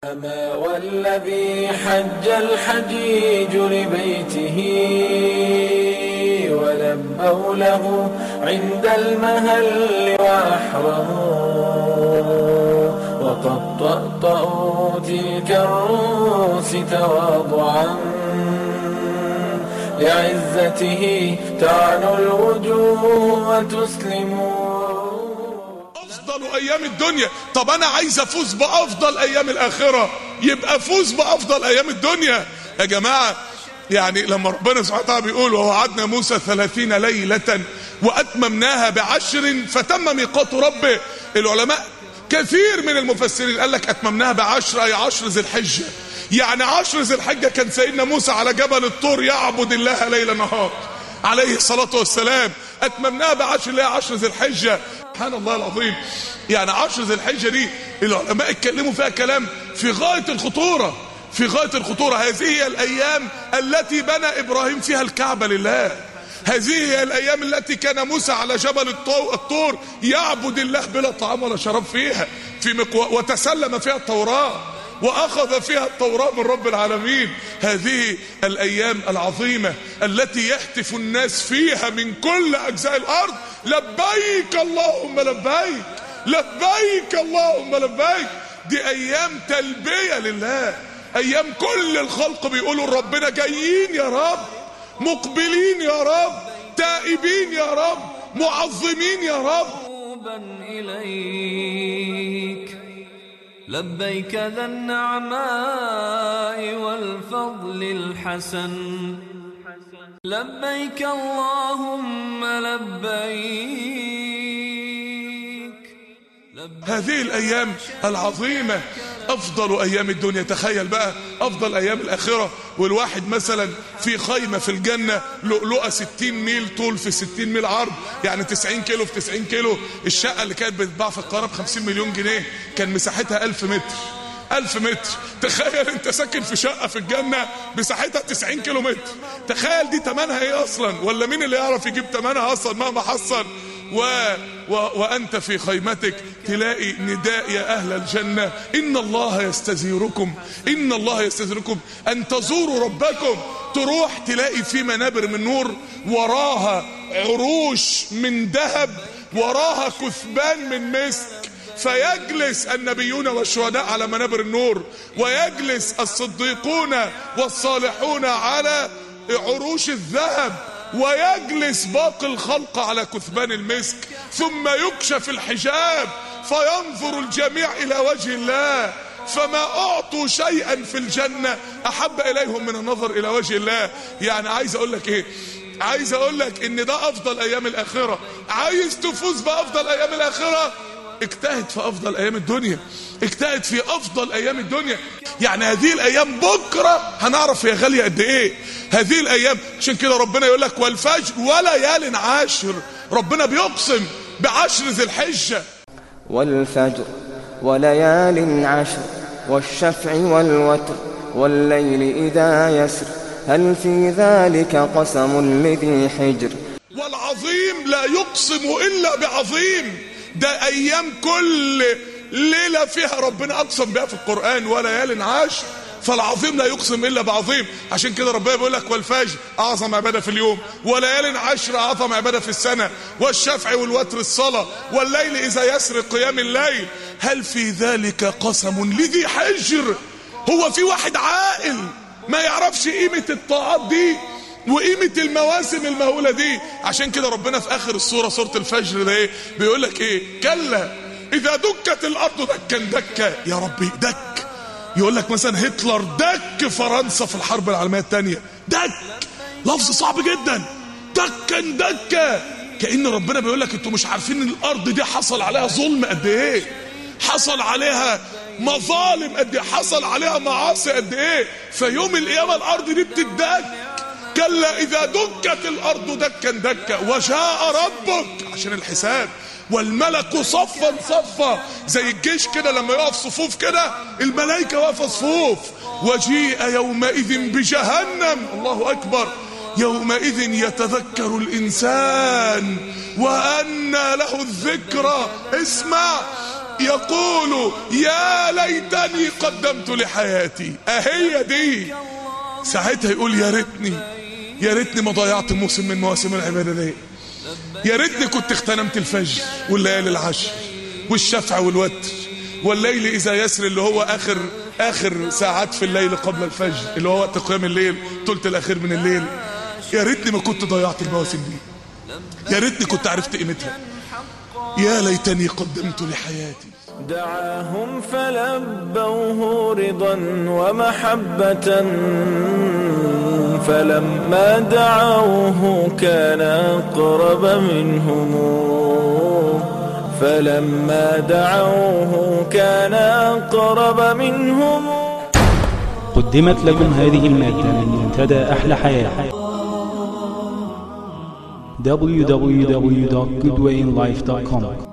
أما والذي حج الحجيج لبيته ولبوا له عند المهل وأحرموا وقد طأطأوا تلك الروس تواضعا لعزته تعنو الوجوه وتسلموا افضل ايام الدنيا طب انا عايز افوز بافضل ايام الاخره يبقى فوز بافضل ايام الدنيا يا جماعه يعني لما ربنا سبحانه وتعالى بيقول ووعدنا موسى ثلاثين ليلة وأتممناها بعشر فتم ميقات ربه العلماء كثير من المفسرين قال لك أتممناها بعشر أي عشر ذي الحجة يعني عشر ذي الحجة كان سيدنا موسى على جبل الطور يعبد الله ليل نهار عليه الصلاة والسلام أتممناها بعشر اللي هي عشر ذي الحجة سبحان الله العظيم يعني عشر ذي الحجة دي العلماء اتكلموا فيها كلام في غاية الخطورة في غاية الخطورة هذه هي الأيام التي بنى إبراهيم فيها الكعبة لله هذه هي الأيام التي كان موسى على جبل الطو- الطور يعبد الله بلا طعام ولا شراب فيها في مقو... وتسلم فيها التوراة وأخذ فيها التوراة من رب العالمين هذه الأيام العظيمة التي يهتف الناس فيها من كل أجزاء الأرض لبيك اللهم لبيك لبيك اللهم لبيك دي أيام تلبية لله أيام كل الخلق بيقولوا لربنا جايين يا رب مقبلين يا رب تائبين يا رب معظمين يا رب متوبا إليك لبيك ذا النعماء والفضل الحسن لبيك اللهم لبيك لبيك هذه الايام العظيمه افضل ايام الدنيا تخيل بقى افضل ايام الاخره والواحد مثلا في خيمه في الجنه لؤلؤه 60 ميل طول في 60 ميل عرض يعني 90 كيلو في 90 كيلو الشقه اللي كانت بتتباع في القاهره ب 50 مليون جنيه كان مساحتها 1000 متر 1000 متر تخيل انت ساكن في شقه في الجنه مساحتها 90 كيلو متر تخيل دي تمنها ايه اصلا ولا مين اللي يعرف يجيب تمنها اصلا مهما حصل و... و... وأنت في خيمتك تلاقي نداء يا أهل الجنة إن الله يستزيركم إن الله يستزيركم أن تزوروا ربكم تروح تلاقي في منابر من نور وراها عروش من ذهب وراها كثبان من مسك فيجلس النبيون والشهداء على منابر النور ويجلس الصديقون والصالحون على عروش الذهب ويجلس باقي الخلق على كثبان المسك ثم يكشف الحجاب فينظر الجميع الى وجه الله فما اعطوا شيئا في الجنه احب اليهم من النظر الى وجه الله يعني عايز اقول لك ايه عايز اقول لك ان ده افضل ايام الاخره عايز تفوز بافضل ايام الاخره اجتهد في افضل ايام الدنيا اجتهد في افضل ايام الدنيا يعني هذه الايام بكره هنعرف هي غاليه قد ايه هذه الايام عشان كده ربنا يقول لك والفجر وليال عاشر ربنا بيقسم بعشر ذي الحجه والفجر وليال عشر والشفع والوتر والليل إذا يسر هل في ذلك قسم لذي حجر والعظيم لا يقسم الا بعظيم ده ايام كل ليله فيها ربنا اقسم بها في القران وليال عاشر فالعظيم لا يقسم الا بعظيم عشان كده ربنا بيقول لك والفجر اعظم عباده في اليوم وليال عشر اعظم عباده في السنه والشفع والوتر الصلاه والليل اذا يسر قيام الليل هل في ذلك قسم لذي حجر هو في واحد عاقل ما يعرفش قيمه الطاعات دي وقيمة المواسم المهولة دي عشان كده ربنا في آخر السورة سورة الفجر ده ايه بيقول لك ايه كلا إذا دكت الأرض دكا دكا يا ربي دك يقول لك مثلا هتلر دك فرنسا في الحرب العالمية الثانية دك لفظ صعب جدا دكا دكا كأن ربنا بيقول لك انتوا مش عارفين ان الأرض دي حصل عليها ظلم قد ايه حصل عليها مظالم قد ايه حصل عليها معاصي قد ايه فيوم القيامة الأرض دي بتدك كلا إذا دكت الأرض دكا دكا وجاء ربك عشان الحساب والملك صفا صفا زي الجيش كده لما يقف صفوف كده الملائكة واقفة صفوف وجيء يومئذ بجهنم الله أكبر يومئذ يتذكر الإنسان وأنى له الذكرى اسمع يقول يا ليتني قدمت لحياتي اهي دي ساعتها يقول يا ريتني يا ريتني ما ضيعت موسم من مواسم العباده دي يا ريتني كنت اغتنمت الفجر والليالي العشر والشفع والوتر والليل اذا يسر اللي هو اخر اخر ساعات في الليل قبل الفجر اللي هو وقت قيام الليل ثلث الاخير من الليل يا ريتني ما كنت ضيعت المواسم دي يا ريتني كنت عرفت قيمتها يا ليتني قدمت لحياتي دعاهم فلبوه رضا ومحبة فلما دعوه كان أقرب منهم فلما دعوه كان أقرب منهم قدمت لكم هذه المادة من منتدى أحلى حياة www.goodwayinlife.com